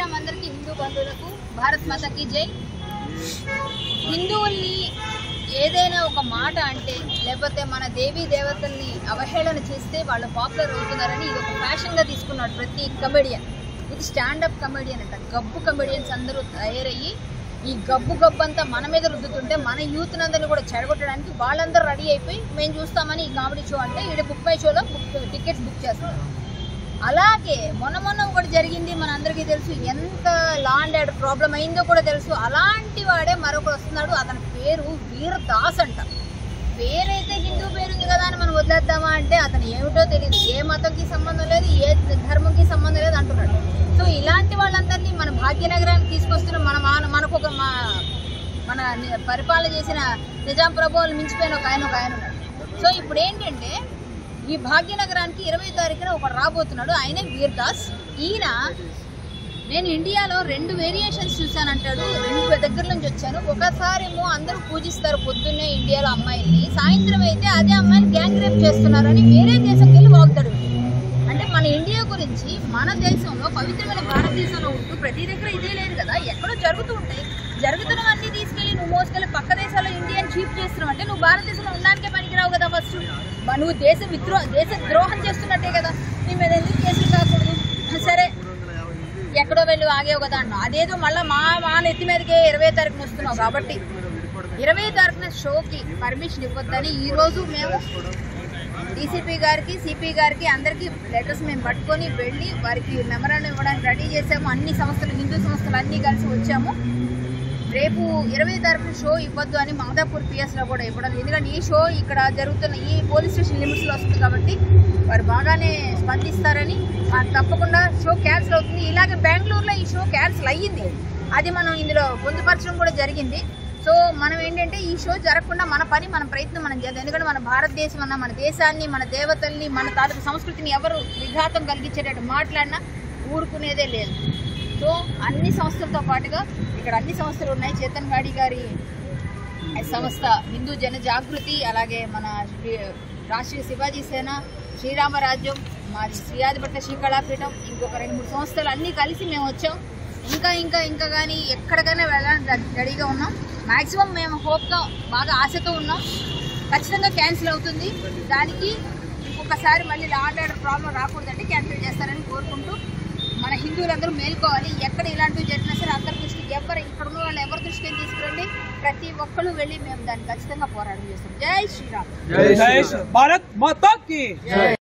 శ్రీరామ్ అందరికీ హిందూ బంధువులకు భారత్ మాతకి జై హిందువుల్ని ఏదైనా ఒక మాట అంటే లేకపోతే మన దేవీ దేవతల్ని అవహేళన చేస్తే వాళ్ళు పాపులర్ అవుతున్నారని ఇది ఒక ఫ్యాషన్గా తీసుకున్నాడు ప్రతి కమెడియన్ ఇది స్టాండప్ కమెడియన్ అంట గబ్బు కమెడియన్స్ అందరూ తయారయ్యి ఈ గబ్బు గబ్బు అంతా మన మీద రుద్దుతుంటే మన యూత్ అందరిని కూడా చెడగొట్టడానికి వాళ్ళందరూ రెడీ అయిపోయి మేము చూస్తామని ఈ కామెడీ షో అంటే ఈడ బుక్ బై షోలో బుక్ టికెట్స్ బుక్ చేస్తారు అలాగే మొన్న మొన్న ఒకటి జరిగింది మన అందరికీ తెలుసు ఎంత లా అండ్ ఆర్డర్ ప్రాబ్లం అయిందో కూడా తెలుసు అలాంటి వాడే మరొకడు వస్తున్నాడు అతని పేరు వీరదాస్ అంట పేరైతే హిందూ పేరు ఉంది కదా అని మనం వదిలేద్దామా అంటే అతను ఏమిటో తెలియదు ఏ మతంకి సంబంధం లేదు ఏ ధర్మంకి సంబంధం లేదు అంటున్నాడు సో ఇలాంటి వాళ్ళందరినీ మన భాగ్యనగరానికి తీసుకొస్తున్న మన మన- మనకు ఒక మా మన ని- పరిపాలన చేసిన నిజాం ప్రభువులు మించిపోయిన ఒక ఆయన ఒక ఆయన ఉన్నాడు సో ఇప్పుడు ఏంటంటే ఈ భాగ్యనగరానికి ఇరవై తారీఖున ఒక రాబోతున్నాడు ఆయనే వీర్దాస్ ఈయన నేను ఇండియాలో రెండు వేరియేషన్స్ చూశానంటాడు రెండు దగ్గర నుంచి వచ్చాను ఒకసారేమో అందరూ పూజిస్తారు పొద్దున్నే ఇండియాలో అమ్మాయిల్ని సాయంత్రం అయితే అదే అమ్మాయిని గ్యాంగ్ రేప్ చేస్తున్నారని వేరే దేశంకి వెళ్ళి వాగుతాడు అంటే మన ఇండియా గురించి మన దేశంలో పవిత్రమైన భారతదేశంలో ఉంటూ ప్రతి దగ్గర ఇదే లేదు కదా ఎక్కడో జరుగుతూ ఉంటాయి జరుగుతున్నవన్నీ తీసుకెళ్ళి నువ్వు మోసుకెళ్ళి పక్క దేశాల్లో ఇండియన్ చీప్ చేస్తున్నావు అంటే నువ్వు భారతదేశంలో ఉండడానికే పనికిరావు కదా ఫస్ట్ నువ్వు దేశ విద్రో దేశ ద్రోహం చేస్తున్నట్టే కదా నీ మీద ఎందుకు కేసులు కాకూడదు సరే ఎక్కడో వెళ్ళి ఆగేవు కదా అన్నావు అదేదో మళ్ళీ మా మా నెత్తి మీదకే ఇరవై తారీఖున వస్తున్నావు కాబట్టి ఇరవై తారీఖున షోకి పర్మిషన్ ఇవ్వద్దని ఈ రోజు మేము డీసీపీ గారికి సిపి గారికి అందరికీ లెటర్స్ మేము పట్టుకొని వెళ్ళి వారికి మెమరాండం ఇవ్వడానికి రెడీ చేసాము అన్ని సంస్థలు హిందూ సంస్థలు అన్నీ కలిసి వచ్చాము రేపు ఇరవై తారీఖున షో ఇవ్వద్దు అని మాదాపూర్ పిఎస్లో కూడా ఇవ్వడం ఎందుకంటే ఈ షో ఇక్కడ జరుగుతున్న ఈ పోలీస్ స్టేషన్ లిమిట్స్లో వస్తుంది కాబట్టి వారు బాగానే స్పందిస్తారని ఆ తప్పకుండా షో క్యాన్సిల్ అవుతుంది ఇలాగే బెంగళూరులో ఈ షో క్యాన్సిల్ అయ్యింది అది మనం ఇందులో పొందుపరచడం కూడా జరిగింది సో మనం ఏంటంటే ఈ షో జరగకుండా మన పని మన ప్రయత్నం మనం చేద్దాం ఎందుకంటే మన భారతదేశం అన్న మన దేశాన్ని మన దేవతల్ని మన తాలూకు సంస్కృతిని ఎవరు విఘాతం కలిగించేటట్టు మాట్లాడినా ఊరుకునేదే లేదు సో అన్ని సంస్థలతో పాటుగా ఇక్కడ అన్ని సంస్థలు ఉన్నాయి చేతన్ గాడి గారి సంస్థ హిందూ జన జాగృతి అలాగే మన శ్రీ- రాష్ట్రీయ శివాజీ సేన శ్రీరామరాజ్యం మాది శ్రీయాదిపట్ల శ్రీకళాపీఠం ఇంకొక రెండు మూడు సంస్థలు అన్నీ కలిసి మేము వచ్చాం ఇంకా ఇంకా ఇంకా కానీ ఎక్కడికైనా వెళ్ళడానికి రె- రెడీగా ఉన్నాం మ్యాక్సిమం మేము హోప్గా బాగా ఆశతో ఉన్నాం ఖచ్చితంగా క్యాన్సిల్ అవుతుంది దానికి ఇంకొకసారి మళ్ళీ లా అండ్ ఆర్డర్ ప్రాబ్లం రాకూడదంటే క్యాన్సిల్ చేస్తారని కోరుకుంటూ మన హిందువులందరూ మేల్కోవాలి ఎక్కడ ఇలాంటివి జరిగినా సరే అందరి దృష్టికి ఎవరు ఇక్కడ ఉన్న వాళ్ళు ఎవరి దృష్టికి తీసుకురండి ప్రతి ఒక్కరు వెళ్ళి మేము దాన్ని ఖచ్చితంగా పోరాటం చేస్తాం జై శ్రీరామ్ జై శ్రీ- భారత్ మాతా की